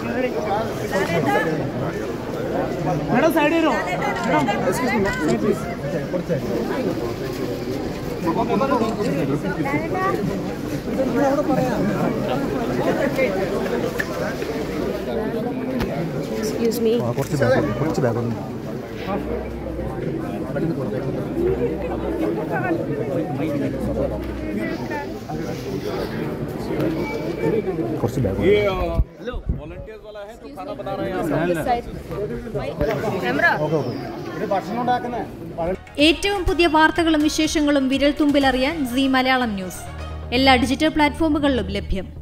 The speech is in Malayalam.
മേഡം സൈഡ് വരുമോ എക്സ്ക്യൂസ് മീ കുറച്ച് ബാഗ് കുറച്ച് ബാഗ് ഒന്ന് കുറച്ച് ബാഗ് ഓക്കെ ഓക്കെ ഏറ്റവും പുതിയ വാർത്തകളും വിശേഷങ്ങളും വിരൽ തുമ്പിലറിയാൻ സി മലയാളം ന്യൂസ് എല്ലാ ഡിജിറ്റൽ പ്ലാറ്റ്ഫോമുകളിലും ലഭ്യം